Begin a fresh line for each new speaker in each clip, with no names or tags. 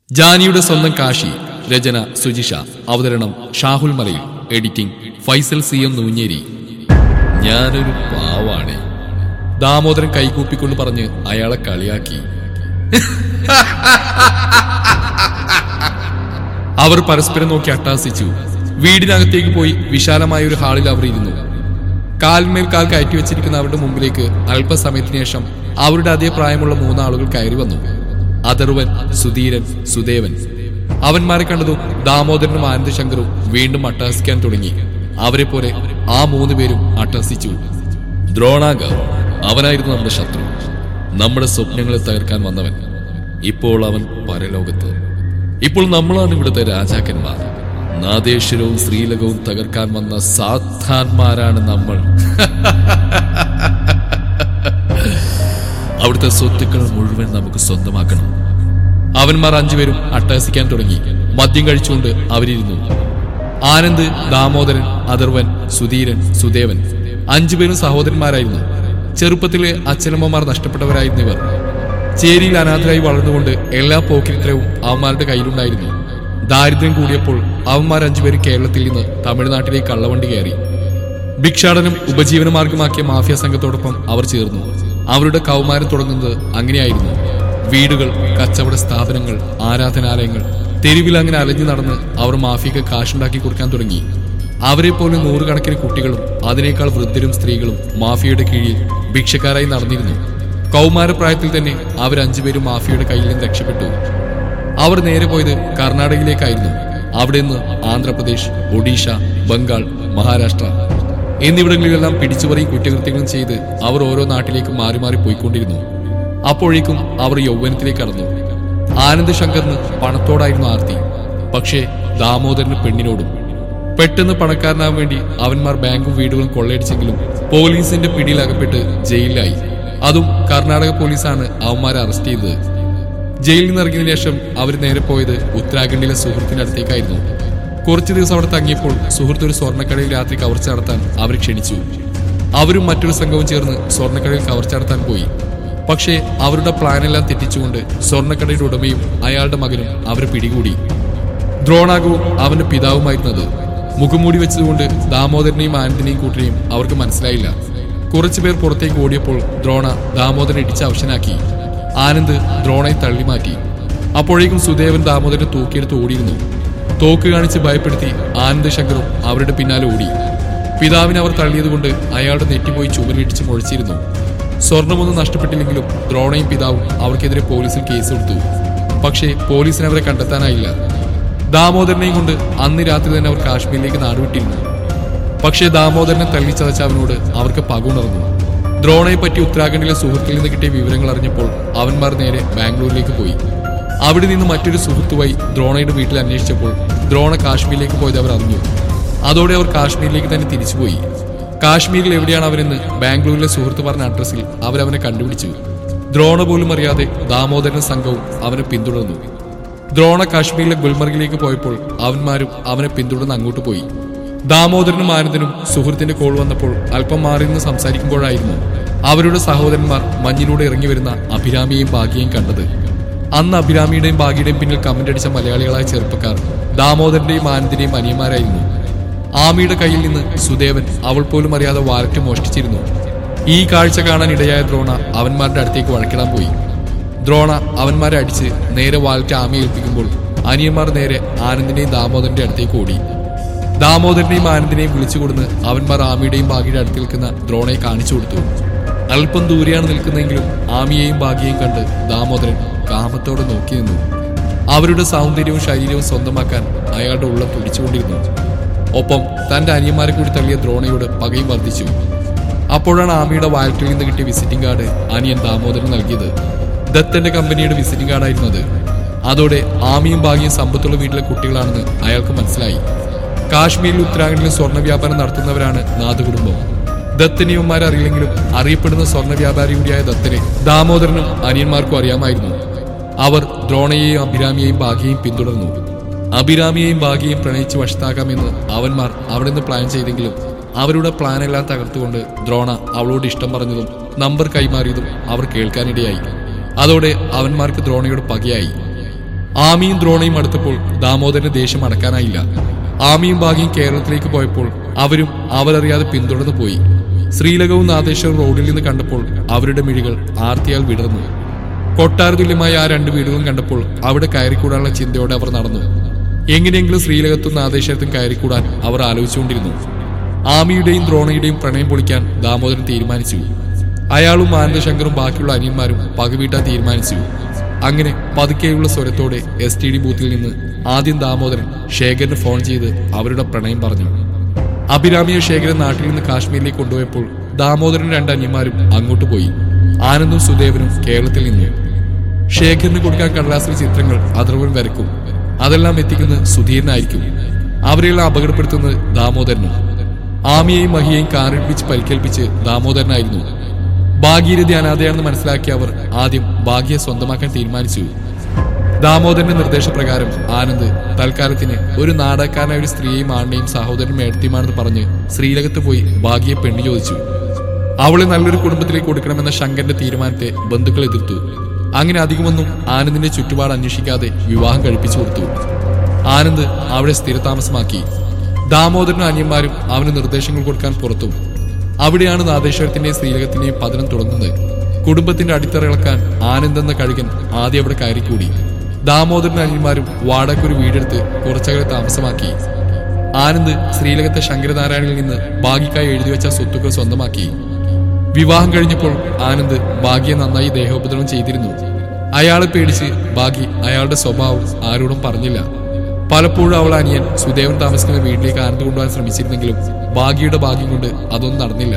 ജാനിയുടെ സ്വന്തം കാശി രചന സുജിഷ അവതരണം Shahul Malayil editing Faisal C M Noonjeri ഞാനൊരു പാവാണ് ദാമോദരൻ കൈകൂപ്പിക്കൊണ്ട് പറഞ്ഞ് അയാളെ കളിയാക്കി അവർ പരസ്പരം നോക്കി അട്ടാസിച്ചു വീടിനകത്തേക്ക് പോയി വിശാലമായ ഒരു ഹാളിൽ അവർ ഇരുന്നു കാൽമേൽ കാൽ കയറ്റി വെച്ചിരിക്കുന്ന അവരുടെ മുമ്പിലേക്ക് അല്പസമയത്തിന് ശേഷം അവരുടെ അതേ പ്രായമുള്ള മൂന്നാളുകൾ കയറി വന്നു അഥർവൻ സുധീരൻ സുദേവൻ അവന്മാരെ കണ്ടതും ദാമോദരനും ആനന്ദശങ്കറും വീണ്ടും അട്ടഹസിക്കാൻ തുടങ്ങി അവരെ പോലെ ആ മൂന്ന് പേരും അട്ടഹസിച്ചു ദ്രോണാഗ അവനായിരുന്നു നമ്മുടെ ശത്രു നമ്മുടെ സ്വപ്നങ്ങളെ തകർക്കാൻ വന്നവൻ ഇപ്പോൾ അവൻ പരലോകത്ത് ഇപ്പോൾ നമ്മളാണ് ഇവിടുത്തെ രാജാക്കന്മാർ നാദേശ്വരവും ശ്രീലകവും തകർക്കാൻ വന്ന സാധാന്മാരാണ് നമ്മൾ അവിടുത്തെ സ്വത്തുക്കൾ മുഴുവൻ നമുക്ക് സ്വന്തമാക്കണം അവന്മാർ അഞ്ചുപേരും അട്ടഹസിക്കാൻ തുടങ്ങി മദ്യം കഴിച്ചുകൊണ്ട് അവരിരുന്നു ആനന്ദ് ദാമോദരൻ അഥർവൻ സുധീരൻ സുദേവൻ അഞ്ചുപേരും സഹോദരന്മാരായിരുന്നു ചെറുപ്പത്തിലെ അച്ഛനമ്മമാർ നഷ്ടപ്പെട്ടവരായിരുന്നു ഇവർ ചേരിയിൽ അനാഥരായി വളർന്നുകൊണ്ട് എല്ലാ പോക്കിരിത്തരവും അവന്മാരുടെ കയ്യിലുണ്ടായിരുന്നു ദാരിദ്ര്യം കൂടിയപ്പോൾ അവന്മാർ അഞ്ചുപേരും കേരളത്തിൽ നിന്ന് തമിഴ്നാട്ടിലേക്ക് കള്ളവണ്ടി കയറി ഭിക്ഷാടനം ഉപജീവനമാർഗമാക്കിയ മാഫിയ സംഘത്തോടൊപ്പം അവർ ചേർന്നു അവരുടെ കൗമാരം തുടങ്ങുന്നത് അങ്ങനെയായിരുന്നു വീടുകൾ കച്ചവട സ്ഥാപനങ്ങൾ ആരാധനാലയങ്ങൾ തെരുവിൽ അങ്ങനെ അലഞ്ഞു നടന്ന് അവർ മാഫിയക്ക് കാശുണ്ടാക്കി കൊടുക്കാൻ തുടങ്ങി അവരെ പോലെ നൂറുകണക്കിന് കുട്ടികളും അതിനേക്കാൾ വൃദ്ധരും സ്ത്രീകളും മാഫിയയുടെ കീഴിൽ ഭിക്ഷക്കാരായി നടന്നിരുന്നു കൗമാരപ്രായത്തിൽ തന്നെ അവർ അഞ്ചുപേരും മാഫിയയുടെ കയ്യിൽ നിന്ന് രക്ഷപ്പെട്ടു അവർ നേരെ പോയത് കർണാടകയിലേക്കായിരുന്നു അവിടെ നിന്ന് ആന്ധ്രാപ്രദേശ് ഒഡീഷ ബംഗാൾ മഹാരാഷ്ട്ര എന്നിവിടങ്ങളിലെല്ലാം പിടിച്ചുപറിയും കുറ്റകൃത്യങ്ങളും ചെയ്ത് അവർ ഓരോ നാട്ടിലേക്ക് മാറി മാറി പോയിക്കൊണ്ടിരുന്നു അപ്പോഴേക്കും അവർ യൗവനത്തിലേക്ക് കടന്നു ആനന്ദ് ശങ്കറിന് പണത്തോടായിരുന്നു ആർത്തി പക്ഷേ ദാമോദരന് പെണ്ണിനോടും പെട്ടെന്ന് പണക്കാരനാകാൻ വേണ്ടി അവന്മാർ ബാങ്കും വീടുകളും കൊള്ളയടിച്ചെങ്കിലും പോലീസിന്റെ പിടിയിൽ അകപ്പെട്ട് ജയിലിലായി അതും കർണാടക പോലീസാണ് അവന്മാരെ അറസ്റ്റ് ചെയ്തത് ജയിലിൽ നിന്ന് ഇറങ്ങിയതിനു ശേഷം അവർ നേരെ പോയത് ഉത്തരാഖണ്ഡിലെ സുഹൃത്തിന്റെ അടുത്തേക്കായിരുന്നു കുറച്ചു ദിവസം അവിടെ തങ്ങിയപ്പോൾ സുഹൃത്ത് ഒരു സ്വർണ്ണക്കടയിൽ രാത്രി കവർച്ച നടത്താൻ അവരെ ക്ഷണിച്ചു അവരും മറ്റൊരു സംഘവും ചേർന്ന് സ്വർണ്ണക്കടയിൽ കവർച്ച നടത്താൻ പോയി പക്ഷേ അവരുടെ പ്ലാനെല്ലാം തെറ്റിച്ചുകൊണ്ട് സ്വർണ്ണക്കടയുടെ ഉടമയും അയാളുടെ മകനും അവരെ പിടികൂടി ദ്രോണാകവും അവന്റെ പിതാവുമായിരുന്നത് മുഖംമൂടി വെച്ചതുകൊണ്ട് ദാമോദരനെയും ആനന്ദിനെയും കൂട്ടരെയും അവർക്ക് മനസ്സിലായില്ല കുറച്ചുപേർ പുറത്തേക്ക് ഓടിയപ്പോൾ ദ്രോണ ദാമോദരനെ ഇടിച്ച് അവശനാക്കി ആനന്ദ് ദ്രോണയെ തള്ളിമാറ്റി അപ്പോഴേക്കും സുദേവൻ ദാമോദരനെ തൂക്കിയെടുത്ത് ഓടിയിരുന്നു തോക്ക് കാണിച്ച് ഭയപ്പെടുത്തി ആനന്ദ് ശങ്കറും അവരുടെ പിന്നാലെ ഓടി പിതാവിനെ അവർ തള്ളിയതുകൊണ്ട് അയാളുടെ നെറ്റിപ്പോയി ചുമരിടിച്ച് മുഴച്ചിരുന്നു സ്വർണമൊന്നും നഷ്ടപ്പെട്ടില്ലെങ്കിലും ദ്രോണയും പിതാവും അവർക്കെതിരെ പോലീസിൽ കേസ് കൊടുത്തു പക്ഷേ പോലീസിന് അവരെ കണ്ടെത്താനായില്ല ദാമോദരനെയും കൊണ്ട് അന്ന് രാത്രി തന്നെ അവർ കാശ്മീരിലേക്ക് നാടുവിട്ടിരുന്നു പക്ഷേ ദാമോദരനെ തള്ളിച്ചതച്ച അവനോട് അവർക്ക് പകുണർന്നു ദ്രോണയെ പറ്റി ഉത്തരാഖണ്ഡിലെ സുഹൃത്തിൽ നിന്ന് കിട്ടിയ വിവരങ്ങൾ അറിഞ്ഞപ്പോൾ അവന്മാർ നേരെ ബാംഗ്ലൂരിലേക്ക് പോയി അവിടെ നിന്ന് മറ്റൊരു സുഹൃത്തുമായി ദ്രോണയുടെ വീട്ടിൽ അന്വേഷിച്ചപ്പോൾ ദ്രോണ കാശ്മീരിലേക്ക് പോയത് അവർ അറിഞ്ഞു അതോടെ അവർ കാശ്മീരിലേക്ക് തന്നെ തിരിച്ചുപോയി കാശ്മീരിൽ എവിടെയാണ് അവരെന്ന് ബാംഗ്ലൂരിലെ സുഹൃത്ത് പറഞ്ഞ അഡ്രസ്സിൽ അവരവനെ കണ്ടുപിടിച്ചു ദ്രോണ പോലും അറിയാതെ ദാമോദരൻ സംഘവും അവനെ പിന്തുടർന്നു ദ്രോണ കാശ്മീരിലെ ഗുൽമർഗിലേക്ക് പോയപ്പോൾ അവന്മാരും അവനെ പിന്തുടർന്ന് അങ്ങോട്ട് പോയി ദാമോദരനും ആനന്ദനും സുഹൃത്തിന്റെ കോൾ വന്നപ്പോൾ അല്പം മാറി നിന്ന് സംസാരിക്കുമ്പോഴായിരുന്നു അവരുടെ സഹോദരന്മാർ മഞ്ഞിലൂടെ ഇറങ്ങി വരുന്ന അഭിരാമിയെയും ഭാഗ്യയും കണ്ടത് അന്ന് അഭിരാമിയുടെയും ഭാഗ്യയുടെയും പിന്നിൽ കമന്റ് അടിച്ച മലയാളികളായ ചെറുപ്പക്കാർ ദാമോദരന്റെയും ആനന്ദിന്റെയും അനിയന്മാരായിരുന്നു ആമിയുടെ കയ്യിൽ നിന്ന് സുദേവൻ അവൾ പോലും അറിയാതെ വാലറ്റ് മോഷ്ടിച്ചിരുന്നു ഈ കാഴ്ച കാണാൻ ഇടയായ ദ്രോണ അവന്മാരുടെ അടുത്തേക്ക് വഴക്കിടാൻ പോയി ദ്രോണ അവന്മാരെ അടിച്ച് നേരെ വാലറ്റ് ആമിയെ ഏൽപ്പിക്കുമ്പോൾ അനിയന്മാർ നേരെ ആനന്ദിന്റെയും ദാമോദരന്റെ അടുത്തേക്ക് ഓടി ദാമോദരനെയും ആനന്ദിനെയും വിളിച്ചു കൊടുന്ന് അവന്മാർ ആമിയുടെയും ഭാഗ്യയുടെ അടുത്ത് നിൽക്കുന്ന ദ്രോണയെ കാണിച്ചു കൊടുത്തു അല്പം ദൂരെയാണ് നിൽക്കുന്നതെങ്കിലും ആമിയെയും ഭാഗ്യയും കണ്ട് ദാമോദരൻ കാമത്തോടെ നോക്കി നിന്നു അവരുടെ സൗന്ദര്യവും ശരീരവും സ്വന്തമാക്കാൻ അയാളുടെ ഉള്ളം തുടിച്ചുകൊണ്ടിരുന്നു ഒപ്പം തന്റെ അനിയന്മാരെ കൂടി തള്ളിയ ദ്രോണയോട് പകയും വർദ്ധിച്ചു അപ്പോഴാണ് ആമിയുടെ വാലറ്റിൽ നിന്ന് കിട്ടിയ വിസിറ്റിംഗ് കാർഡ് അനിയൻ ദാമോദരൻ നൽകിയത് ദത്തന്റെ കമ്പനിയുടെ വിസിറ്റിംഗ് കാർഡായിരുന്നത് അതോടെ ആമിയും ഭാഗ്യയും സമ്പത്തുള്ള വീട്ടിലെ കുട്ടികളാണെന്ന് അയാൾക്ക് മനസ്സിലായി കാശ്മീരിൽ ഉത്തരാഖണ്ഡിലും സ്വർണ്ണ വ്യാപാരം നടത്തുന്നവരാണ് നാഥ കുടുംബം ദത്തനിയന്മാരെ അറിയില്ലെങ്കിലും അറിയപ്പെടുന്ന സ്വർണ്ണ വ്യാപാരി കൂടിയായ ദത്തനെ ദാമോദരനും അനിയന്മാർക്കും അറിയാമായിരുന്നു അവർ ദ്രോണയെയും അഭിരാമിയെയും ഭാഗ്യയും പിന്തുടർന്നു അഭിരാമിയെയും ഭാഗ്യയും പ്രണയിച്ച് വശത്താക്കാമെന്ന് അവന്മാർ അവിടെ നിന്ന് പ്ലാൻ ചെയ്തെങ്കിലും അവരുടെ പ്ലാനെല്ലാം തകർത്തുകൊണ്ട് ദ്രോണ അവളോട് ഇഷ്ടം പറഞ്ഞതും നമ്പർ കൈമാറിയതും അവർ കേൾക്കാനിടയായി അതോടെ അവന്മാർക്ക് ദ്രോണയോട് പകയായി ആമിയും ദ്രോണയും അടുത്തപ്പോൾ ദാമോദരന് ദേഷ്യം അടക്കാനായില്ല ആമിയും ഭാഗ്യം കേരളത്തിലേക്ക് പോയപ്പോൾ അവരും അവരറിയാതെ പിന്തുടർന്നു പോയി ശ്രീലകവും നാദേശ്വരം റോഡിൽ നിന്ന് കണ്ടപ്പോൾ അവരുടെ മിഴികൾ ആർത്തിയാൽ വിടർന്നു കൊട്ടാരതുല്യമായ ആ രണ്ട് വീടുകളും കണ്ടപ്പോൾ അവിടെ കയറിക്കൂടാനുള്ള ചിന്തയോടെ അവർ നടന്നു എങ്ങനെയെങ്കിലും ശ്രീലകത്തും നാദേശ്വരത്തും കയറിക്കൂടാൻ അവർ ആലോചിച്ചുകൊണ്ടിരുന്നു ആമിയുടെയും ദ്രോണയുടെയും പ്രണയം പൊളിക്കാൻ ദാമോദരൻ തീരുമാനിച്ചു അയാളും ആനന്ദശങ്കറും ബാക്കിയുള്ള അനിയന്മാരും പകവീട്ടാൻ തീരുമാനിച്ചു അങ്ങനെ പതുക്കെയുള്ള സ്വരത്തോടെ എസ് ടി ഡി ബൂത്തിൽ നിന്ന് ആദ്യം ദാമോദരൻ ശേഖരന് ഫോൺ ചെയ്ത് അവരുടെ പ്രണയം പറഞ്ഞു അഭിരാമിയെ ശേഖരൻ നാട്ടിൽ നിന്ന് കാശ്മീരിലേക്ക് കൊണ്ടുപോയപ്പോൾ ദാമോദരൻ രണ്ട് അന്യന്മാരും അങ്ങോട്ട് പോയി ആനന്ദും സുദേവനും കേരളത്തിൽ നിന്നു ശേഖരന് കൊടുക്കാൻ കടലാസിലെ ചിത്രങ്ങൾ അതർവൻ വരക്കും അതെല്ലാം എത്തിക്കുന്നത് സുധീരനായിരിക്കും അവരെല്ലാം അപകടപ്പെടുത്തുന്നത് ദാമോദരനും ആമിയെയും മഹിയെയും കാറിടിപ്പിച്ച് പരിക്കേൽപ്പിച്ച് ദാമോദരനായിരുന്നു ഭാഗീരഥി അനാഥയാണെന്ന് മനസ്സിലാക്കിയ അവർ ആദ്യം ഭാഗ്യയെ സ്വന്തമാക്കാൻ തീരുമാനിച്ചു ദാമോദരന്റെ നിർദ്ദേശപ്രകാരം ആനന്ദ് തൽക്കാലത്തിന് ഒരു നാടകക്കാരനായ ഒരു സ്ത്രീയെയും ആണിനെയും സഹോദരൻ മേടത്തിയുമാണെന്ന് പറഞ്ഞ് ശ്രീലകത്ത് പോയി ഭാഗ്യയെ പെണ്ണു ചോദിച്ചു അവളെ നല്ലൊരു കുടുംബത്തിലേക്ക് കൊടുക്കണമെന്ന ശങ്കരന്റെ തീരുമാനത്തെ ബന്ധുക്കൾ എതിർത്തു അങ്ങനെ അധികമൊന്നും ആനന്ദിന്റെ ചുറ്റുപാട് അന്വേഷിക്കാതെ വിവാഹം കഴിപ്പിച്ചു കൊടുത്തു ആനന്ദ് അവിടെ സ്ഥിരതാമസമാക്കി ദാമോദരനും അനിയന്മാരും അവന് നിർദ്ദേശങ്ങൾ കൊടുക്കാൻ പുറത്തും അവിടെയാണ് നാദേശ്വരത്തിന്റെയും ശ്രീലകത്തിന്റെയും പതനം തുടങ്ങുന്നത് കുടുംബത്തിന്റെ അടിത്തറ ഇളക്കാൻ ആനന്ദ് എന്ന കഴുകൻ ആദ്യം അവിടെ കയറിക്കൂടി ദാമോദരനും അനിയന്മാരും വാടകയ്ക്കൊരു വീടെടുത്ത് കുറച്ചകലെ താമസമാക്കി ആനന്ദ് ശ്രീലകത്തെ ശങ്കരനാരായണിൽ നിന്ന് ഭാഗ്യക്കായി എഴുതിവെച്ച സ്വത്തുക്കൾ സ്വന്തമാക്കി വിവാഹം കഴിഞ്ഞപ്പോൾ ആനന്ദ് ഭാഗ്യെ നന്നായി ദേഹോപദ്രവം ചെയ്തിരുന്നു അയാളെ പേടിച്ച് ഭാഗ്യ അയാളുടെ സ്വഭാവം ആരോടും പറഞ്ഞില്ല പലപ്പോഴും അവൾ അനിയൻ സുദേവൻ താമസിക്കുന്ന വീട്ടിലേക്ക് ആനന്ദ് കൊണ്ടുപോകാൻ ശ്രമിച്ചിരുന്നെങ്കിലും ഭാഗ്യയുടെ ഭാഗ്യം കൊണ്ട് അതൊന്നും നടന്നില്ല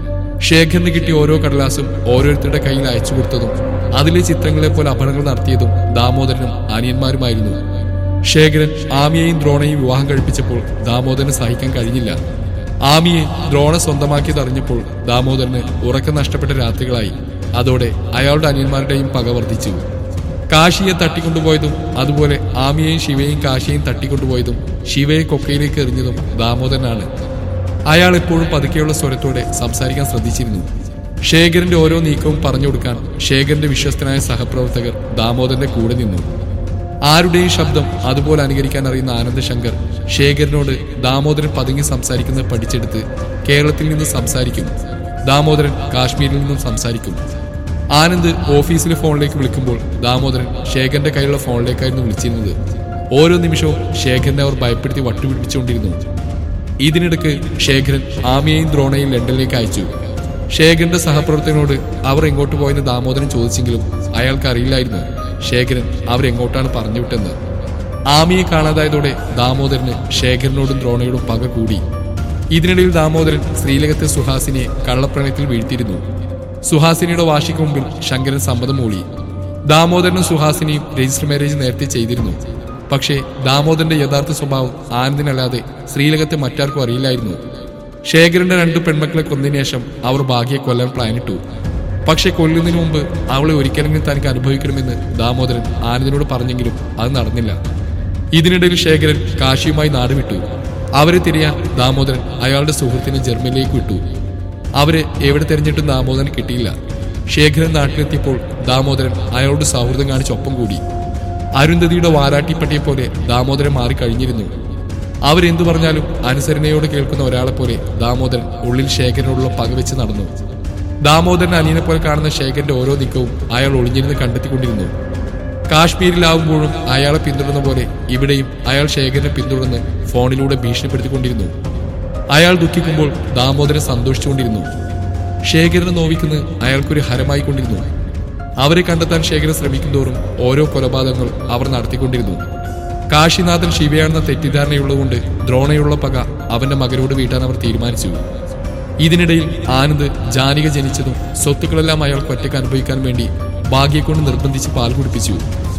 ശേഖറിന് കിട്ടിയ ഓരോ കടലാസും ഓരോരുത്തരുടെ കയ്യിൽ അയച്ചു കൊടുത്തതും അതിലെ ചിത്രങ്ങളെ പോലെ അപകടങ്ങൾ നടത്തിയതും ദാമോദരനും അനിയന്മാരുമായിരുന്നു ശേഖരൻ ആമിയെയും ദ്രോണയും വിവാഹം കഴിപ്പിച്ചപ്പോൾ ദാമോദരന് സഹിക്കാൻ കഴിഞ്ഞില്ല ആമിയെ ദ്രോണ സ്വന്തമാക്കിയതറിഞ്ഞപ്പോൾ ദാമോദരന് ഉറക്കം നഷ്ടപ്പെട്ട രാത്രികളായി അതോടെ അയാളുടെ അനിയന്മാരുടെയും പക വർദ്ധിച്ചു കാശിയെ തട്ടിക്കൊണ്ടുപോയതും അതുപോലെ ആമിയെയും ശിവയെയും കാശിയെയും തട്ടിക്കൊണ്ടുപോയതും ശിവയെ കൊക്കയിലേക്ക് എറിഞ്ഞതും ദാമോദരനാണ് അയാൾ എപ്പോഴും പതുക്കെയുള്ള സ്വരത്തോടെ സംസാരിക്കാൻ ശ്രദ്ധിച്ചിരുന്നു ശേഖരന്റെ ഓരോ നീക്കവും പറഞ്ഞു കൊടുക്കാൻ ശേഖരന്റെ വിശ്വസ്തനായ സഹപ്രവർത്തകർ ദാമോദരന്റെ കൂടെ നിന്നു ആരുടെയും ശബ്ദം അതുപോലെ അനുകരിക്കാൻ അറിയുന്ന ആനന്ദ് ശങ്കർ ശേഖരനോട് ദാമോദരൻ പതുങ്ങി സംസാരിക്കുന്നത് പഠിച്ചെടുത്ത് കേരളത്തിൽ നിന്ന് സംസാരിക്കും ദാമോദരൻ കാശ്മീരിൽ നിന്നും സംസാരിക്കും ആനന്ദ് ഓഫീസിലെ ഫോണിലേക്ക് വിളിക്കുമ്പോൾ ദാമോദരൻ ശേഖരന്റെ കയ്യിലുള്ള ഫോണിലേക്കായിരുന്നു വിളിച്ചിരുന്നത് ഓരോ നിമിഷവും ശേഖരനെ അവർ ഭയപ്പെടുത്തി വട്ടുപിടിപ്പിച്ചുകൊണ്ടിരുന്നു ഇതിനിടയ്ക്ക് ശേഖരൻ ആമിയെയും ദ്രോണയും ലണ്ടനിലേക്ക് അയച്ചു ശേഖരന്റെ സഹപ്രവർത്തകനോട് അവർ എങ്ങോട്ട് പോയെന്ന് ദാമോദരൻ ചോദിച്ചെങ്കിലും അയാൾക്ക് അറിയില്ലായിരുന്നു ശേഖരൻ അവരെങ്ങോട്ടാണ് പറഞ്ഞുവിട്ടെന്ന് ആമിയെ കാണാതായതോടെ ദാമോദരന് ശേഖരനോടും ദ്രോണയോടും പക കൂടി ഇതിനിടയിൽ ദാമോദരൻ ശ്രീലകത്തെ സുഹാസിനിയെ കള്ളപ്രണയത്തിൽ വീഴ്ത്തിയിരുന്നു സുഹാസിനിയുടെ വാശിക്ക് മുമ്പിൽ ശങ്കരൻ സമ്മതം മൂളി ദാമോദരനും സുഹാസിനിയും രജിസ്റ്റർ മാരേജ് നേരത്തെ ചെയ്തിരുന്നു പക്ഷേ ദാമോദരന്റെ യഥാർത്ഥ സ്വഭാവം ആനന്ദിനല്ലാതെ ശ്രീലകത്തെ മറ്റാർക്കും അറിയില്ലായിരുന്നു ശേഖരന്റെ രണ്ട് പെൺമക്കളെ കൊന്നതിന് ശേഷം അവർ ഭാഗ്യയെ കൊല്ലാൻ പ്ലാനിട്ടു പക്ഷെ കൊല്ലുന്നതിന് മുമ്പ് അവളെ ഒരിക്കലെങ്കിലും തനിക്ക് അനുഭവിക്കണമെന്ന് ദാമോദരൻ ആനന്ദിനോട് പറഞ്ഞെങ്കിലും അത് നടന്നില്ല ഇതിനിടയിൽ ശേഖരൻ കാശിയുമായി നാട് വിട്ടു അവരെ തിരയാൻ ദാമോദരൻ അയാളുടെ സുഹൃത്തിനെ ജർമ്മനിലേക്ക് വിട്ടു അവരെ എവിടെ തെരഞ്ഞിട്ടും ദാമോദരൻ കിട്ടിയില്ല ശേഖരൻ നാട്ടിലെത്തിയപ്പോൾ ദാമോദരൻ അയാളോട് സൗഹൃദം കാണിച്ച് ഒപ്പം കൂടി അരുന്ധതിയുടെ വാരാട്ടിപ്പട്ടിയെ പോലെ ദാമോദരൻ മാറിക്കഴിഞ്ഞിരുന്നു അവരെന്തു പറഞ്ഞാലും അനുസരണയോട് കേൾക്കുന്ന ഒരാളെ പോലെ ദാമോദരൻ ഉള്ളിൽ ശേഖരനോടുള്ള പകവെച്ച് നടന്നു ദാമോദരൻ അനിയനെ പോലെ കാണുന്ന ശേഖരന്റെ ഓരോ നീക്കവും അയാൾ ഒളിഞ്ഞിരുന്ന് കണ്ടെത്തിക്കൊണ്ടിരുന്നു കാശ്മീരിലാവുമ്പോഴും അയാളെ പിന്തുടർന്ന പോലെ ഇവിടെയും അയാൾ ശേഖരനെ പിന്തുടർന്ന് ഫോണിലൂടെ ഭീഷണിപ്പെടുത്തിക്കൊണ്ടിരുന്നു അയാൾ ദുഃഖിക്കുമ്പോൾ ദാമോദരൻ സന്തോഷിച്ചുകൊണ്ടിരുന്നു ശേഖരനെ നോവിക്കുന്നത് അയാൾക്കൊരു ഹരമായി കൊണ്ടിരുന്നു അവരെ കണ്ടെത്താൻ ശേഖരൻ ശ്രമിക്കുന്തോറും ഓരോ കൊലപാതകങ്ങൾ അവർ നടത്തിക്കൊണ്ടിരുന്നു കാശിനാഥൻ ശിവയാണെന്ന തെറ്റിദ്ധാരണയുള്ളതുകൊണ്ട് ദ്രോണയുള്ള പക അവന്റെ മകനോട് വീട്ടാൻ അവർ തീരുമാനിച്ചു ഇതിനിടയിൽ ആനന്ദ് ജാനിക ജനിച്ചതും സ്വത്തുക്കളെല്ലാം അയാൾക്ക് ഒറ്റയ്ക്ക് അനുഭവിക്കാൻ വേണ്ടി ഭാഗ്യെ കൊണ്ട് നിർബന്ധിച്ച് പാൽ കുടിപ്പിച്ചു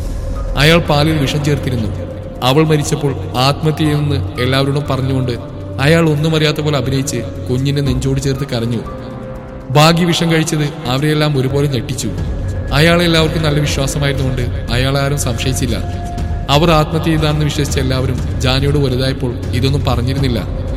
അയാൾ പാലിൽ വിഷം ചേർത്തിരുന്നു അവൾ മരിച്ചപ്പോൾ ആത്മഹത്യ ചെയ്യുമെന്ന് എല്ലാവരോടും പറഞ്ഞുകൊണ്ട് അയാൾ ഒന്നും അറിയാത്ത പോലെ അഭിനയിച്ച് കുഞ്ഞിനെ നെഞ്ചോട് ചേർത്ത് കരഞ്ഞു ഭാഗ്യ വിഷം കഴിച്ചത് അവരെയെല്ലാം ഒരുപോലെ ഞെട്ടിച്ചു അയാളെ എല്ലാവർക്കും നല്ല വിശ്വാസമായിരുന്നുകൊണ്ട് അയാളെ ആരും സംശയിച്ചില്ല അവർ ആത്മഹത്യ ചെയ്താണെന്ന് വിശ്വസിച്ച എല്ലാവരും ജാനിയോട് വലുതായപ്പോൾ ഇതൊന്നും പറഞ്ഞിരുന്നില്ല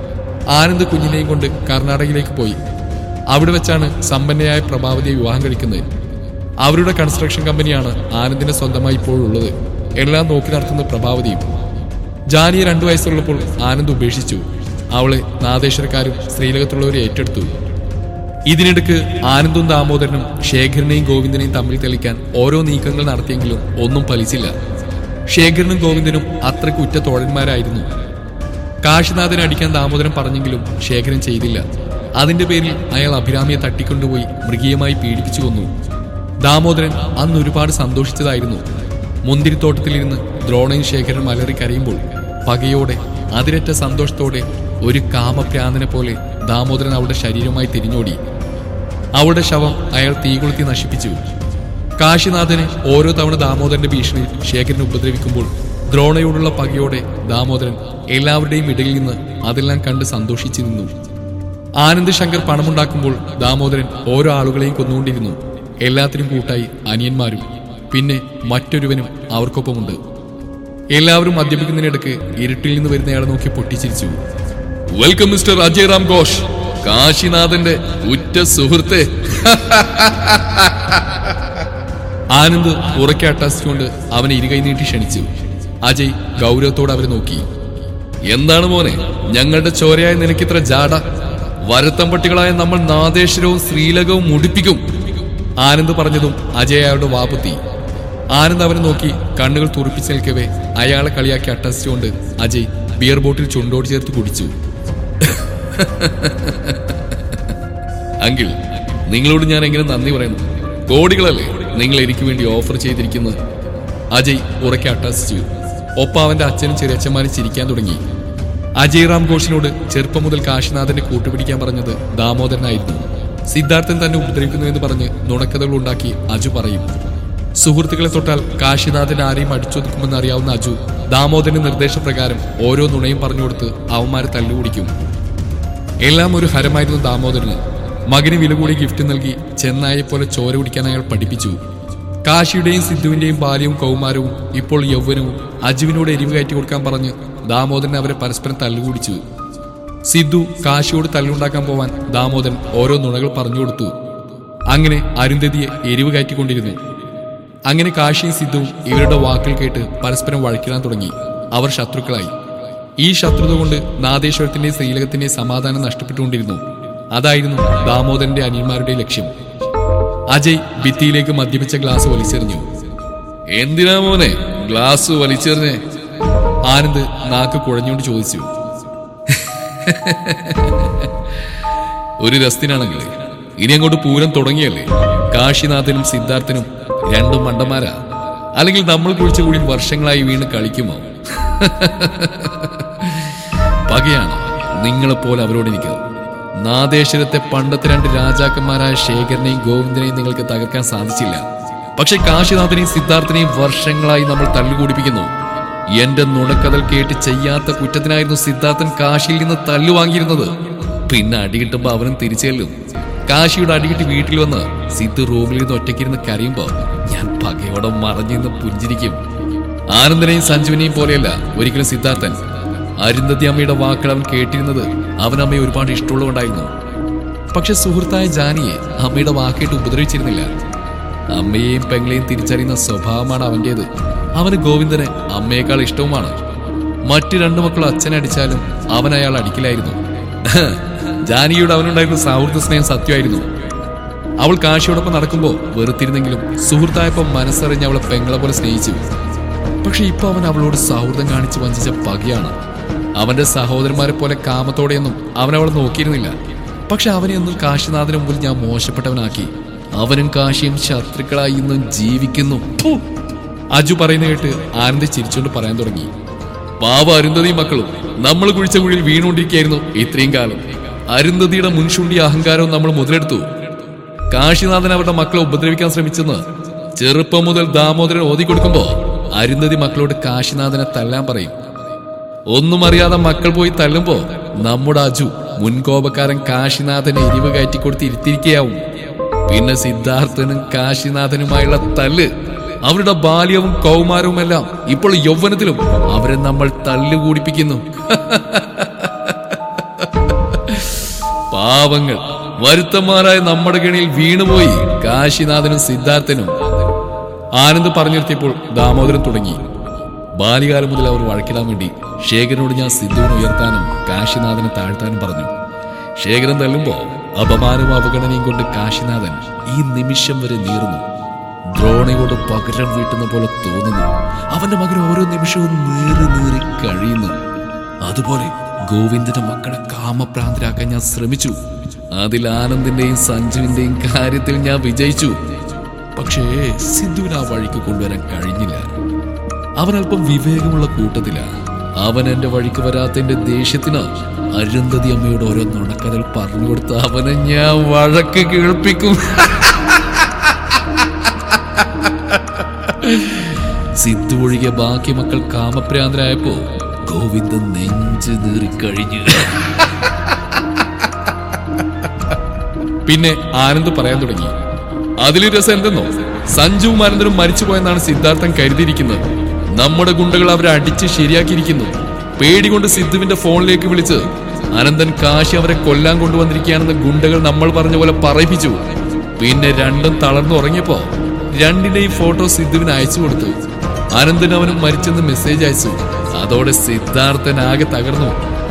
ആനന്ദ് കുഞ്ഞിനെയും കൊണ്ട് കർണാടകയിലേക്ക് പോയി അവിടെ വെച്ചാണ് സമ്പന്നയായ പ്രഭാവതിയെ വിവാഹം കഴിക്കുന്നത് അവരുടെ കൺസ്ട്രക്ഷൻ കമ്പനിയാണ് ആനന്ദിന്റെ സ്വന്തമായി ഇപ്പോഴുള്ളത് എല്ലാം നോക്കി നടത്തുന്ന പ്രഭാവതിയും ജാനിയെ രണ്ടു വയസ്സുള്ളപ്പോൾ ആനന്ദ് ഉപേക്ഷിച്ചു അവളെ നാദേശ്വരക്കാരും ശ്രീലകത്തുള്ളവരെ ഏറ്റെടുത്തു ഇതിനിടക്ക് ആനന്ദും ദാമോദരനും ശേഖരനെയും ഗോവിന്ദനെയും തമ്മിൽ തെളിക്കാൻ ഓരോ നീക്കങ്ങൾ നടത്തിയെങ്കിലും ഒന്നും ഫലിച്ചില്ല ശേഖരനും ഗോവിന്ദനും അത്രയ്ക്ക് ഉറ്റ തോഴന്മാരായിരുന്നു കാശിനാഥനെ അടിക്കാൻ ദാമോദരൻ പറഞ്ഞെങ്കിലും ശേഖരൻ ചെയ്തില്ല അതിന്റെ പേരിൽ അയാൾ അഭിരാമിയെ തട്ടിക്കൊണ്ടുപോയി മൃഗീയമായി പീഡിപ്പിച്ചു കൊന്നു ദാമോദരൻ അന്ന് ഒരുപാട് സന്തോഷിച്ചതായിരുന്നു മുന്തിരിത്തോട്ടത്തിലിരുന്ന് ദ്രോണയും ശേഖരനും അലറി കരയുമ്പോൾ പകയോടെ അതിരറ്റ സന്തോഷത്തോടെ ഒരു കാമപ്രാന്തനെ പോലെ ദാമോദരൻ അവളുടെ ശരീരമായി തിരിഞ്ഞോടി അവളുടെ ശവം അയാൾ തീകൊളുത്തി നശിപ്പിച്ചു കാശിനാഥനെ ഓരോ തവണ ദാമോദരന്റെ ഭീഷണിയിൽ ശേഖരൻ ഉപദ്രവിക്കുമ്പോൾ ദ്രോണയോടുള്ള പകയോടെ ദാമോദരൻ എല്ലാവരുടെയും ഇടയിൽ നിന്ന് അതെല്ലാം കണ്ട് സന്തോഷിച്ചു നിന്നു ആനന്ദ് ശങ്കർ പണമുണ്ടാക്കുമ്പോൾ ദാമോദരൻ ഓരോ ആളുകളെയും കൊന്നുകൊണ്ടിരുന്നു എല്ലാത്തിനും കൂട്ടായി അനിയന്മാരും പിന്നെ മറ്റൊരുവനും അവർക്കൊപ്പമുണ്ട് എല്ലാവരും മദ്യപിക്കുന്നതിനിടക്ക് ഇരുട്ടിൽ നിന്ന് വരുന്നയാളെ നോക്കി പൊട്ടിച്ചിരിച്ചു വെൽക്കം മിസ്റ്റർ അജയ് റാം ഘോഷ് കാശിനാഥന്റെ ഉറ്റ സുഹൃത്തെ ആനന്ദ് ഉറക്കെ അട്ടാസിച്ചുകൊണ്ട് അവനെ ഇരുകൈ നീട്ടി ക്ഷണിച്ചു അജയ് ഗൗരവത്തോടെ അവരെ നോക്കി എന്താണ് മോനെ ഞങ്ങളുടെ ചോരയായ നിനക്കിത്ര ജാട വരത്തമ്പട്ടികളായ നമ്മൾ നാദേശ്വരവും ശ്രീലകവും മുടിപ്പിക്കും ആനന്ദ് പറഞ്ഞതും അജയ് അയാളുടെ വാപുത്തി ആനന്ദ് അവനെ നോക്കി കണ്ണുകൾ തുറപ്പിച്ച് നിൽക്കവേ അയാളെ കളിയാക്കി അട്ടസിച്ചുകൊണ്ട് അജയ് ബിയർ ബോട്ടിൽ ചുണ്ടോട് ചേർത്ത് കുടിച്ചു അങ്കിൾ നിങ്ങളോട് ഞാൻ എങ്ങനെ നന്ദി പറയുന്നു കോടികളല്ലേ നിങ്ങൾ എനിക്ക് വേണ്ടി ഓഫർ ചെയ്തിരിക്കുന്നത് അജയ് ഉറക്കെ അട്ടാസിച്ചു ഒപ്പം അവന്റെ അച്ഛനും ചെറിയച്ഛന്മാരും ചിരിക്കാൻ തുടങ്ങി അജയ് റാം ഘോഷിനോട് ചെറുപ്പം മുതൽ കാശിനാഥനെ കൂട്ടുപിടിക്കാൻ പറഞ്ഞത് ദാമോദരനായിരുന്നു സിദ്ധാർത്ഥൻ തന്നെ ഉപദ്രവിക്കുന്നു എന്ന് പറഞ്ഞ് നുണക്കഥകൾ ഉണ്ടാക്കി അജു പറയും സുഹൃത്തുക്കളെ തൊട്ടാൽ കാശിനാഥൻ ആരെയും അടിച്ചൊതുക്കുമെന്ന് അറിയാവുന്ന അജു ദാമോദരന്റെ നിർദ്ദേശപ്രകാരം ഓരോ നുണയും പറഞ്ഞുകൊടുത്ത് അവന്മാരെ തല്ലുപിടിക്കും എല്ലാം ഒരു ഹരമായിരുന്നു ദാമോദരന് മകന് വില കൂടി ഗിഫ്റ്റ് നൽകി ചെന്നായെ പോലെ ചോര കുടിക്കാൻ അയാൾ പഠിപ്പിച്ചു കാശിയുടെയും സിദ്ധുവിന്റെയും ബാല്യവും കൗമാരവും ഇപ്പോൾ യൗവനവും അജുവിനോട് എരിവ് കയറ്റി കൊടുക്കാൻ പറഞ്ഞ് ദാമോദരൻ അവരെ പരസ്പരം തല്ലുകൂടിച്ചു സിദ്ധു കാശിയോട് തല്ലുണ്ടാക്കാൻ പോവാൻ ദാമോദരൻ ഓരോ നുണകൾ പറഞ്ഞു കൊടുത്തു അങ്ങനെ അരുന്ധതിയെ എരിവ് കയറ്റിക്കൊണ്ടിരുന്നു അങ്ങനെ കാശിയും സിദ്ധുവും ഇവരുടെ വാക്കുകൾ കേട്ട് പരസ്പരം വഴക്കിടാൻ തുടങ്ങി അവർ ശത്രുക്കളായി ഈ ശത്രുത കൊണ്ട് നാദേശ്വരത്തിന്റെ ശ്രീലകത്തിന്റെ സമാധാനം നഷ്ടപ്പെട്ടുകൊണ്ടിരുന്നു അതായിരുന്നു ദാമോദരന്റെ അനിയന്മാരുടെ ലക്ഷ്യം അജയ് ഭിത്തിയിലേക്ക് മദ്യപിച്ച ഗ്ലാസ് വലിച്ചെറിഞ്ഞു എന്തിനാ മോനെ ഗ്ലാസ് വലിച്ചെറിഞ്ഞേ ആനന്ദ് നാക്ക് കുഴഞ്ഞുകൊണ്ട് ചോദിച്ചു ഒരു രസ്തിനാണെങ്കിൽ ഇനി അങ്ങോട്ട് പൂരം തുടങ്ങിയല്ലേ കാശിനാഥനും സിദ്ധാർത്ഥനും രണ്ടും മണ്ടന്മാരാ അല്ലെങ്കിൽ നമ്മൾ കുഴിച്ച കുഴിയിൽ വർഷങ്ങളായി വീണ് കളിക്കുമോ പകയാണ് നിങ്ങളെപ്പോലെ അവരോട് എനിക്ക് നാദേശ്വരത്തെ പണ്ടത്തെ രണ്ട് രാജാക്കന്മാരായ ശേഖരനെയും ഗോവിന്ദനെയും നിങ്ങൾക്ക് തകർക്കാൻ സാധിച്ചില്ല പക്ഷെ കാശിനാഥനെയും സിദ്ധാർത്ഥനെയും വർഷങ്ങളായി നമ്മൾ തല്ലുകൂടിപ്പിക്കുന്നു എന്റെ നുണക്കഥൽ കേട്ട് ചെയ്യാത്ത കുറ്റത്തിനായിരുന്നു സിദ്ധാർത്ഥൻ കാശിയിൽ നിന്ന് തല്ലു വാങ്ങിയിരുന്നത് പിന്നെ അടി കിട്ടുമ്പോ അവനും തിരിച്ചെല്ലും കാശിയുടെ അടികിട്ടി വീട്ടിൽ വന്ന് സിദ്ധു റൂമിൽ നിന്ന് ഒറ്റയ്ക്കിരുന്ന് കരയുമ്പോ ഞാൻ പകയോടെ മറഞ്ഞിരുന്ന് പുഞ്ചിരിക്കും ആനന്ദനെയും സഞ്ജുവിനെയും പോലെയല്ല ഒരിക്കലും സിദ്ധാർത്ഥൻ അരുന്ധതി അമ്മയുടെ വാക്കുകൾ അവൻ കേട്ടിരുന്നത് അവൻ അമ്മയെ ഒരുപാട് ഇഷ്ടമുള്ളതുകൊണ്ടായിരുന്നു പക്ഷെ സുഹൃത്തായ ജാനിയെ അമ്മയുടെ വാക്കേട്ട് ഉപദ്രവിച്ചിരുന്നില്ല അമ്മയെയും പെങ്ങളെയും തിരിച്ചറിയുന്ന സ്വഭാവമാണ് അവന്റേത് അവന് ഗോവിന്ദന് അമ്മയേക്കാൾ ഇഷ്ടവുമാണ് മറ്റു രണ്ടു മക്കളും അച്ഛനെ അടിച്ചാലും അവൻ അയാൾ അടിക്കില്ലായിരുന്നു ജാനിയുടെ അവനുണ്ടായിരുന്ന സൗഹൃദ സ്നേഹം സത്യമായിരുന്നു അവൾ കാശിയോടൊപ്പം നടക്കുമ്പോൾ വെറുത്തിരുന്നെങ്കിലും സുഹൃത്തായപ്പോൾ മനസ്സറിഞ്ഞ് അവളെ പെങ്ങളെ പോലെ സ്നേഹിച്ചു പക്ഷെ ഇപ്പൊ അവൻ അവളോട് സൗഹൃദം കാണിച്ച് വഞ്ചിച്ച പകയാണ് അവന്റെ സഹോദരന്മാരെ പോലെ കാമത്തോടെയൊന്നും അവൻ അവളെ നോക്കിയിരുന്നില്ല പക്ഷെ അവനെ ഒന്നും കാശിനാഥന് മുമ്പിൽ ഞാൻ മോശപ്പെട്ടവനാക്കി അവനും കാശിയും ശത്രുക്കളായി ഇന്നും ജീവിക്കുന്നു ഫു! അജു പറയുന്ന കേട്ട് ആനന്ദ് ചിരിച്ചുകൊണ്ട് പറയാൻ തുടങ്ങി പാവ അരുന്ധതിയും മക്കളും നമ്മൾ കുഴിച്ച കുഴിയിൽ വീണുകൊണ്ടിരിക്കുകയായിരുന്നു ഇത്രയും കാലം അരുന്ധതിയുടെ മുൻഷുണ്ടി അഹങ്കാരവും നമ്മൾ മുതലെടുത്തു കാശിനാഥൻ അവരുടെ മക്കളെ ഉപദ്രവിക്കാൻ ശ്രമിച്ചെന്ന് ചെറുപ്പം മുതൽ ദാമോദരൻ ഓതി കൊടുക്കുമ്പോ അരുന്ധതി മക്കളോട് കാശിനാഥനെ തല്ലാൻ പറയും ഒന്നും അറിയാതെ മക്കൾ പോയി തല്ലുമ്പോ നമ്മുടെ അജു മുൻകോപക്കാരൻ കാശിനാഥനെ എരിവ് കയറ്റി കൊടുത്ത് ഇരുത്തിരിക്കുകയാവും പിന്നെ സിദ്ധാർത്ഥനും കാശിനാഥനുമായുള്ള തല്ല് അവരുടെ ബാല്യവും കൗമാരവും എല്ലാം ഇപ്പോൾ യൗവനത്തിലും അവരെ നമ്മൾ തല്ലുകൂടിപ്പിക്കുന്നു പാവങ്ങൾ വരുത്തന്മാരായ നമ്മുടെ ഗണിയിൽ വീണുപോയി കാശിനാഥനും സിദ്ധാർത്ഥനും ആനന്ദ് പറഞ്ഞു നിർത്തിയപ്പോൾ ദാമോദരൻ തുടങ്ങി ബാല്യകാലം മുതൽ അവർ വഴക്കിടാൻ വേണ്ടി ശേഖരനോട് ഞാൻ സിദ്ധുവിനെ ഉയർത്താനും കാശിനാഥനെ താഴ്ത്താനും പറഞ്ഞു ശേഖരൻ തള്ളുമ്പോ അപമാനവും അവഗണനയും കൊണ്ട് കാശിനാഥൻ ഈ നിമിഷം വരെ നീറുന്നു ദ്രോണയോട് പകരം വീട്ടുന്ന പോലെ തോന്നുന്നു അവന്റെ മകൻ ഓരോ നിമിഷവും നീറി നീറി കഴിയുന്നു അതുപോലെ ഗോവിന്ദന്റെ മക്കളെ കാമപ്രാന്തരാക്കാൻ ഞാൻ ശ്രമിച്ചു അതിൽ ആനന്ദിന്റെയും സഞ്ജുവിന്റെയും കാര്യത്തിൽ ഞാൻ വിജയിച്ചു പക്ഷേ സിദ്ധുവിന് ആ വഴിക്ക് കൊണ്ടുവരാൻ കഴിഞ്ഞില്ല അവൻ അല്പം വിവേകമുള്ള കൂട്ടത്തില അവൻ എന്റെ വഴിക്ക് വരാത്തതിന്റെ ദേഷ്യത്തിന് അരുന്ധതി അമ്മയോട് ഓരോ നുണക്കഥകൾ പറഞ്ഞു കൊടുത്ത് അവനെ ഞാൻ വഴക്ക് കേൾപ്പിക്കും സിദ്ധു ഒഴികെ ബാക്കി മക്കൾ കാമപ്രാന്തരായപ്പോ ഗോവിന്ദൻ നെഞ്ചു നീറിക്കഴിഞ്ഞു പിന്നെ ആനന്ദ് പറയാൻ തുടങ്ങി അതിലും രസം എന്തെന്നോ സഞ്ജുവും ആനന്ദനും മരിച്ചുപോയെന്നാണ് സിദ്ധാർത്ഥൻ കരുതിയിരിക്കുന്നത് നമ്മുടെ ഗുണ്ടകൾ അവരെ അടിച്ച് ശരിയാക്കിയിരിക്കുന്നു പേടികൊണ്ട് സിദ്ധുവിന്റെ ഫോണിലേക്ക് വിളിച്ച് അനന്തൻ കാശി അവരെ കൊല്ലാൻ കൊണ്ടുവന്നിരിക്കുകയാണെന്ന് ഗുണ്ടകൾ നമ്മൾ പറഞ്ഞ പോലെ പറയിപ്പിച്ചു പിന്നെ രണ്ടും തളർന്നുറങ്ങിയപ്പോ രണ്ടിന്റെയും ഫോട്ടോ സിദ്ധുവിന് അയച്ചു കൊടുത്തു അനന്തൻ അവനും മരിച്ചെന്ന് മെസ്സേജ് അയച്ചു അതോടെ സിദ്ധാർത്ഥൻ ആകെ തകർന്നു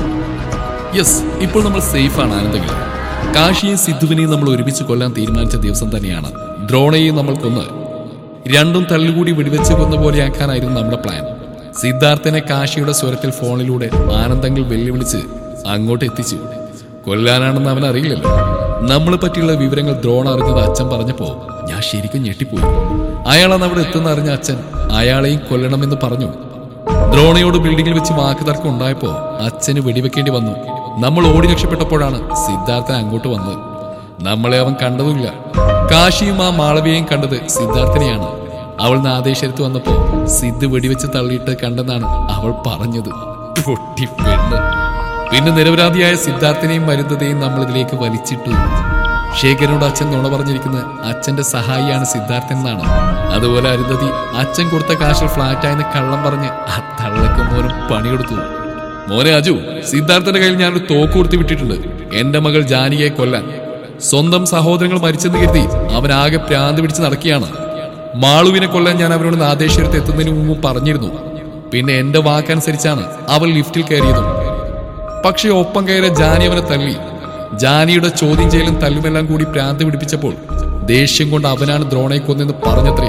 യെസ് ഇപ്പോൾ നമ്മൾ സേഫ് ആണ് ആനന്ദങ്ങൾ കാശിയും സിദ്ധുവിനെയും നമ്മൾ ഒരുമിച്ച് കൊല്ലാൻ തീരുമാനിച്ച ദിവസം തന്നെയാണ് ദ്രോണയെയും നമ്മൾ കൊന്ന് രണ്ടും തള്ളുകൂടി വെടിവെച്ച് കൊന്ന പോലെയാക്കാനായിരുന്നു നമ്മുടെ പ്ലാൻ സിദ്ധാർത്ഥനെ കാശിയുടെ സ്വരത്തിൽ ഫോണിലൂടെ ആനന്ദങ്ങൾ വെല്ലുവിളിച്ച് അങ്ങോട്ട് എത്തിച്ചു കൊല്ലാനാണെന്ന് അവൻ അറിയില്ലല്ലോ നമ്മളെ പറ്റിയുള്ള വിവരങ്ങൾ ദ്രോണ അറിഞ്ഞത് അച്ഛൻ പറഞ്ഞപ്പോ ഞാൻ ശരിക്കും ഞെട്ടിപ്പോയി അയാളാണ് അവിടെ എത്തുന്ന അറിഞ്ഞ അച്ഛൻ അയാളെയും കൊല്ലണമെന്ന് പറഞ്ഞു ദ്രോണയോട് ബിൽഡിങ്ങിൽ വെച്ച് വാക്ക് തർക്കം ഉണ്ടായപ്പോ അച്ഛന് വെടിവെക്കേണ്ടി വന്നു നമ്മൾ ഓടി രക്ഷപ്പെട്ടപ്പോഴാണ് സിദ്ധാർത്ഥൻ അങ്ങോട്ട് വന്നത് നമ്മളെ അവൻ കണ്ടതുമില്ല കാശിയും ആ മാളവിയെയും കണ്ടത് സിദ്ധാർത്ഥനെയാണ് അവൾ നാദേശ്വരത്ത് വന്നപ്പോ സിദ്ധ് വെടിവെച്ച് തള്ളിയിട്ട് കണ്ടെന്നാണ് അവൾ പറഞ്ഞത് പൊട്ടി പെണ്ണ് പിന്നെ നിരപരാധിയായ സിദ്ധാർത്ഥനെയും മരുന്നതയും നമ്മൾ ഇതിലേക്ക് വലിച്ചിട്ടു ശേഖരനോട് അച്ഛൻ നുണ പറഞ്ഞിരിക്കുന്നത് അച്ഛന്റെ സഹായിയാണ് സിദ്ധാർത്ഥൻ എന്നാണ് അതുപോലെ അരുന്ധതി അച്ഛൻ കൊടുത്ത കാശിൽ ഫ്ലാറ്റായെന്ന് കള്ളം പറഞ്ഞ് ആ തള്ളക്ക് മോനും പണിയെടുത്തു മോനെ അജു സിദ്ധാർത്ഥന്റെ കയ്യിൽ ഞാനൊരു തോക്ക് കൊടുത്ത് വിട്ടിട്ടുണ്ട് എന്റെ മകൾ ജാനിയെ കൊല്ലാൻ സ്വന്തം സഹോദരങ്ങൾ മരിച്ചെന്ന് കരുതി അവൻ ആകെ പ്രാന്ത് പിടിച്ച് നടക്കുകയാണ് മാളുവിനെ കൊല്ലാൻ ഞാൻ അവരോട് നാദേശ്വരത്ത് എത്തുന്നതിന് മുമ്പ് പറഞ്ഞിരുന്നു പിന്നെ എന്റെ വാക്കനുസരിച്ചാണ് അവൾ ലിഫ്റ്റിൽ കയറിയതും പക്ഷെ ഒപ്പം കയറിയ ജാനി അവനെ തല്ലി ജാനിയുടെ ചോദ്യം ചെയ്യലും തല്ലുമെല്ലാം കൂടി പ്രാന്ത് പിടിപ്പിച്ചപ്പോൾ ദേഷ്യം കൊണ്ട് അവനാണ് ദ്രോണയെ കൊന്നെന്ന് പറഞ്ഞത്രേ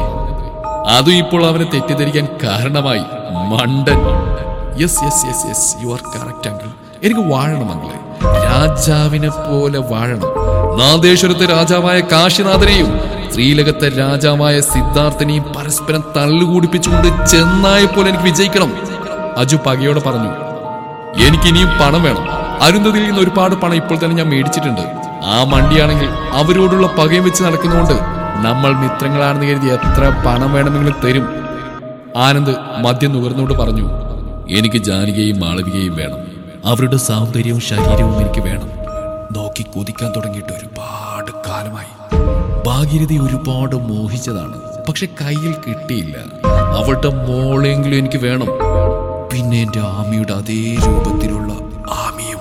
അതും ഇപ്പോൾ അവനെ തെറ്റിദ്ധരിക്കാൻ കാരണമായി മണ്ടൻ yes yes yes yes you are correct uncle എനിക്ക് വാഴണം അങ്കിളെ രാജാവിനെ പോലെ വാഴണം നാദേശ്വരത്തെ രാജാവായ കാശിനാഥനെയും ശ്രീലകത്തെ രാജാവായ സിദ്ധാർത്ഥനെയും പരസ്പരം തള്ളുകൂടിപ്പിച്ചുകൊണ്ട് ചെന്നായ പോലെ എനിക്ക് വിജയിക്കണം അജു പകയോടെ പറഞ്ഞു എനിക്ക് ഇനിയും പണം വേണം അരുന്ധതിയിൽ നിന്ന് ഒരുപാട് പണം ഇപ്പോൾ തന്നെ ഞാൻ മേടിച്ചിട്ടുണ്ട് ആ മണ്ടിയാണെങ്കിൽ അവരോടുള്ള പകയും വെച്ച് നടക്കുന്നതുകൊണ്ട് നമ്മൾ മിത്രങ്ങളാണെന്ന് കരുതി എത്ര പണം വേണമെങ്കിലും തരും ആനന്ദ് മദ്യം നുകർന്നുകൊണ്ട് പറഞ്ഞു എനിക്ക് ജാനകിയെയും മാളവികയും വേണം അവരുടെ സൗന്ദര്യവും ശരീരവും എനിക്ക് വേണം നോക്കി കുതിക്കാൻ തുടങ്ങിയിട്ട് ഒരുപാട് കാലമായി ഭാഗീരഥി ഒരുപാട് മോഹിച്ചതാണ് പക്ഷെ കയ്യിൽ കിട്ടിയില്ല അവളുടെ മോളെങ്കിലും എനിക്ക് വേണം പിന്നെ എന്റെ ആമിയുടെ അതേ രൂപത്തിലുള്ള ആമിയും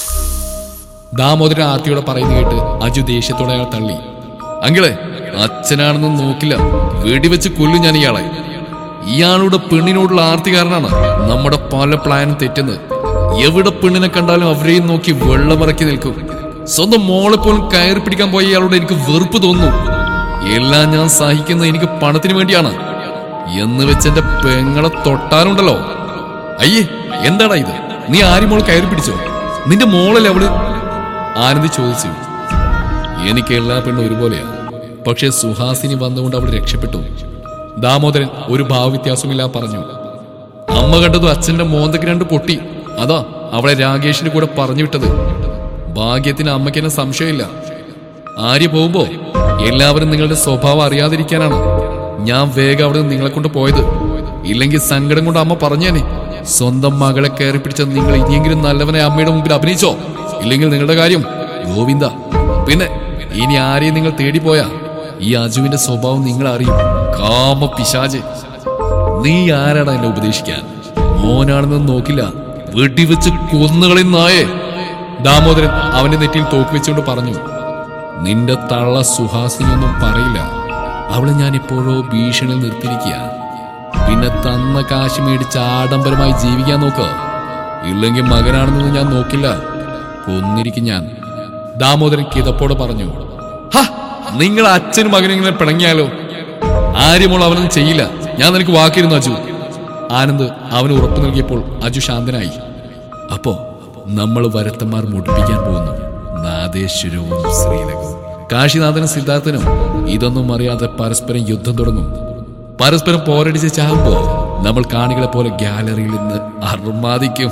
ദാമോദരൻ ആർത്തിയോടെ പറയുന്ന കേട്ട് അജു ദേഷ്യത്തോടെ അയാൾ തള്ളി അങ്കിളെ അച്ഛനാണെന്ന് നോക്കില്ല വെടിവെച്ച് കൊല്ലും ഞാൻ ഇയാളെ ഇയാളുടെ പെണ്ണിനോടുള്ള ആർത്തി കാരണമാണ് നമ്മുടെ പല പ്ലാനും തെറ്റുന്നത് എവിടെ പെണ്ണിനെ കണ്ടാലും അവരെയും നോക്കി വെള്ളമിറക്കി നിൽക്കും സ്വന്തം മോളെ പോലും കയറി പിടിക്കാൻ പോയ ഇയാളോട് എനിക്ക് വെറുപ്പ് തോന്നുന്നു എല്ലാം ഞാൻ സഹിക്കുന്നത് എനിക്ക് പണത്തിന് വേണ്ടിയാണ് എന്ന് വെച്ച് എന്റെ പെങ്ങളെ തൊട്ടാലുണ്ടല്ലോ അയ്യേ എന്താടാ ഇത് നീ ആരും മോൾ കയറി പിടിച്ചോ നിന്റെ മോളല്ലേ അവള് ആനന്ദി ചോദിച്ചു എനിക്ക് എല്ലാ പെണ്ണും ഒരുപോലെയാ പക്ഷെ സുഹാസിനി വന്നുകൊണ്ട് അവൾ രക്ഷപ്പെട്ടു ദാമോദരൻ ഒരു ഭാവവ്യത്യാസമില്ല പറഞ്ഞു അമ്മ കണ്ടതും അച്ഛന്റെ മോന്തക്ക് രണ്ട് പൊട്ടി അതാ അവളെ രാകേഷിന് കൂടെ പറഞ്ഞു വിട്ടത് ഭാഗ്യത്തിന് അമ്മയ്ക്ക് എന്നെ സംശയമില്ല ആര്യ പോകുമ്പോ എല്ലാവരും നിങ്ങളുടെ സ്വഭാവം അറിയാതിരിക്കാനാണ് ഞാൻ വേഗം അവിടെ നിന്ന് നിങ്ങളെ കൊണ്ട് പോയത് ഇല്ലെങ്കിൽ സങ്കടം കൊണ്ട് അമ്മ പറഞ്ഞേനെ സ്വന്തം മകളെ കയറി പിടിച്ച നിങ്ങൾ ഇനിയെങ്കിലും നല്ലവനെ അമ്മയുടെ മുമ്പിൽ അഭിനയിച്ചോ ഇല്ലെങ്കിൽ നിങ്ങളുടെ കാര്യം ഗോവിന്ദ പിന്നെ ഇനി ആരെയും നിങ്ങൾ തേടിപ്പോയാ ഈ അജുവിന്റെ സ്വഭാവം നിങ്ങൾ അറിയും കാമ പിശാജ് നീ ആരാടാ എന്നെ ഉപദേശിക്കാൻ മോനാണെന്ന് നോക്കില്ല വെടിവെച്ച് കൊന്നുകളി നായേ ദാമോദരൻ അവന്റെ നെറ്റിയിൽ തോക്ക് വെച്ചുകൊണ്ട് പറഞ്ഞു നിന്റെ തള്ള സുഹാസിനൊന്നും പറയില്ല അവളെ ഞാൻ ഇപ്പോഴോ ഭീഷണിയിൽ നിർത്തിയിരിക്കുക പിന്നെ തന്ന കാശ് മേടിച്ച് ആഡംബരമായി ജീവിക്കാൻ നോക്ക ഇല്ലെങ്കിൽ മകനാണെന്നൊന്നും ഞാൻ നോക്കില്ല കൊന്നിരിക്കും ഞാൻ ദാമോദരൻ കിതപ്പോടെ പറഞ്ഞു ഹ നിങ്ങൾ അച്ഛനും മകനും ഇങ്ങനെ പിണങ്ങിയാലോ ആര്യമോൾ അവനൊന്നും ചെയ്യില്ല ഞാൻ നിനക്ക് വാക്കിരുന്നു അജു ആനന്ദ് അവന് ഉറപ്പു നൽകിയപ്പോൾ അജു ശാന്തനായി അപ്പോ നമ്മൾ വരത്തന്മാർ മുടിപ്പിക്കാൻ പോകുന്നു നാദേശ്വരവും ശ്രീലകവും കാശിനാഥനും സിദ്ധാർത്ഥനും ഇതൊന്നും അറിയാതെ പരസ്പരം യുദ്ധം തുടങ്ങും പരസ്പരം പോരടിച്ച് ചാകുമ്പോ നമ്മൾ കാണികളെ പോലെ ഗാലറിയിൽ നിന്ന് അർമാദിക്കും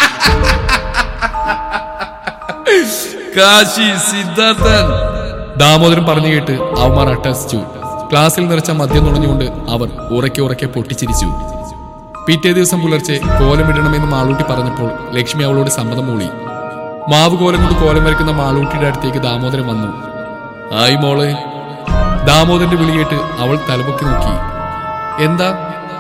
കാശി സിദ്ധാർത്ഥൻ ദാമോദരൻ പറഞ്ഞു കേട്ട് അവന്മാർ അട്ടഹസിച്ചു ക്ലാസ്സിൽ നിറച്ച മദ്യം നുണഞ്ഞുകൊണ്ട് അവർ ഉറക്കെ ഉറക്കെ പൊട്ടിച്ചിരിച്ചു പിറ്റേ ദിവസം പുലർച്ചെ കോലമിടണമെന്ന് മാളൂട്ടി പറഞ്ഞപ്പോൾ ലക്ഷ്മി അവളോട് സമ്മതം മൂളി മാവ് കോലം കൊണ്ട് കോലം വരയ്ക്കുന്ന മാളൂട്ടിയുടെ അടുത്തേക്ക് ദാമോദരൻ വന്നു ആയി മോളെ ദാമോദരന്റെ വിളി കേട്ട് അവൾ തലപൊക്കി നോക്കി എന്താ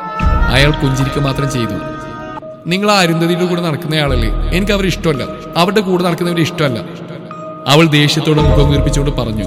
അയാൾ പുഞ്ചിരിക്കുക മാത്രം ചെയ്തു നിങ്ങൾ ആ അരുന്ധതിയുടെ കൂടെ നടക്കുന്നയാളല്ലേ എനിക്ക് അവരെ ഇഷ്ടമല്ല അവരുടെ കൂടെ നടക്കുന്നവരെ ഇഷ്ടമല്ല അവൾ ദേഷ്യത്തോടെ മുഖം വീർപ്പിച്ചുകൊണ്ട് പറഞ്ഞു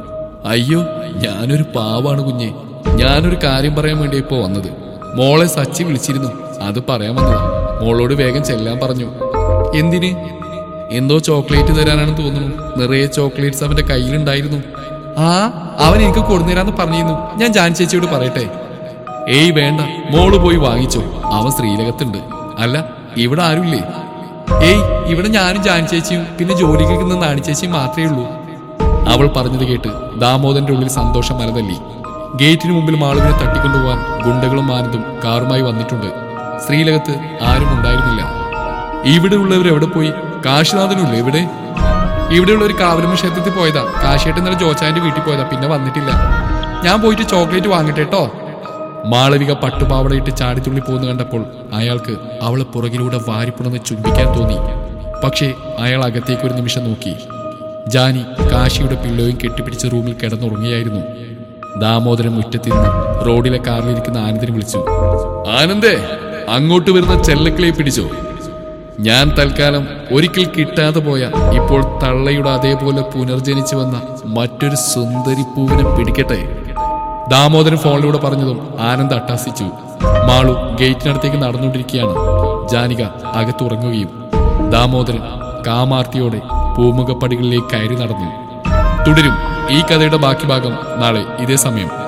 അയ്യോ ഞാനൊരു പാവാണ് കുഞ്ഞെ ഞാനൊരു കാര്യം പറയാൻ വേണ്ടി ഇപ്പോ വന്നത് മോളെ സച്ചി വിളിച്ചിരുന്നു അത് പറയാൻ വന്നതാ മോളോട് വേഗം ചെല്ലാൻ പറഞ്ഞു എന്തിന് എന്തോ ചോക്ലേറ്റ് തരാനാണെന്ന് തോന്നുന്നു നിറയെ ചോക്ലേറ്റ്സ് അവന്റെ കയ്യിലുണ്ടായിരുന്നു ആ അവൻ എനിക്ക് കൊടുന്നേരാന്ന് പറഞ്ഞിരുന്നു ഞാൻ ജാൻ ചേച്ചിയോട് പറയട്ടെ ഏയ് വേണ്ട മോള് പോയി വാങ്ങിച്ചോ അവൻ ശ്രീലകത്തുണ്ട് അല്ല ഇവിടെ ആരുമില്ലേ ഏയ് ഇവിടെ ഞാനും ജാൻ ചേച്ചിയും പിന്നെ ജോലിക്ക് നിന്ന നാണി ചേച്ചിയും മാത്രമേ ഉള്ളൂ അവൾ പറഞ്ഞത് കേട്ട് ദാമോദരന്റെ ഉള്ളിൽ സന്തോഷം മലതല്ലി ഗേറ്റിന് മുമ്പിൽ മാളുവിനെ തട്ടിക്കൊണ്ടുപോകാൻ ഗുണ്ടകളും മാനതും കാറുമായി വന്നിട്ടുണ്ട് ശ്രീലകത്ത് ആരും ഉണ്ടായിരുന്നില്ല ഇവിടെ ഉള്ളവർ എവിടെ പോയി കാശിനാഥനുമില്ലേ ഇവിടെ ഇവിടെയുള്ള ഒരു കാവലമ്മ ക്ഷേത്രത്തിൽ പോയതാ കാശിയേട്ടൻ ഇന്നലെ ജോച്ചാന്റെ വീട്ടിൽ പോയതാ പിന്നെ വന്നിട്ടില്ല ഞാൻ പോയിട്ട് ചോക്ലേറ്റ് വാങ്ങട്ടെ കേട്ടോ മാളവിക പട്ടുപാവടയിട്ട് ചാടിത്തുള്ളി പോകുന്ന കണ്ടപ്പോൾ അയാൾക്ക് അവളെ പുറകിലൂടെ വാരിപ്പുണന്ന് ചുംബിക്കാൻ തോന്നി പക്ഷേ അയാൾ അകത്തേക്ക് ഒരു നിമിഷം നോക്കി ജാനി കാശിയുടെ പിള്ളോയും കെട്ടിപ്പിടിച്ച റൂമിൽ കിടന്നുറങ്ങിയായിരുന്നു ദാമോദരൻ മുറ്റത്തിരുന്ന് റോഡിലെ കാറിലിരിക്കുന്ന ആനന്ദിനെ വിളിച്ചു ആനന്ദേ അങ്ങോട്ട് വരുന്ന ചെല്ലക്കിളിയെ പിടിച്ചോ ഞാൻ തൽക്കാലം ഒരിക്കൽ കിട്ടാതെ പോയ ഇപ്പോൾ തള്ളയുടെ അതേപോലെ പുനർജനിച്ചു വന്ന മറ്റൊരു സുന്ദരി പൂവിനെ പിടിക്കട്ടെ ദാമോദരൻ ഫോണിലൂടെ പറഞ്ഞതും ആനന്ദ് അട്ടാസിച്ചു മാളു ഗേറ്റിനടുത്തേക്ക് നടന്നുകൊണ്ടിരിക്കുകയാണ് ജാനിക അകത്തുറങ്ങുകയും ദാമോദരൻ കാമാർത്തിയോടെ പൂമുഖപ്പടികളിലേക്ക് കയറി നടന്നു തുടരും ഈ കഥയുടെ ബാക്കി ഭാഗം നാളെ ഇതേ സമയം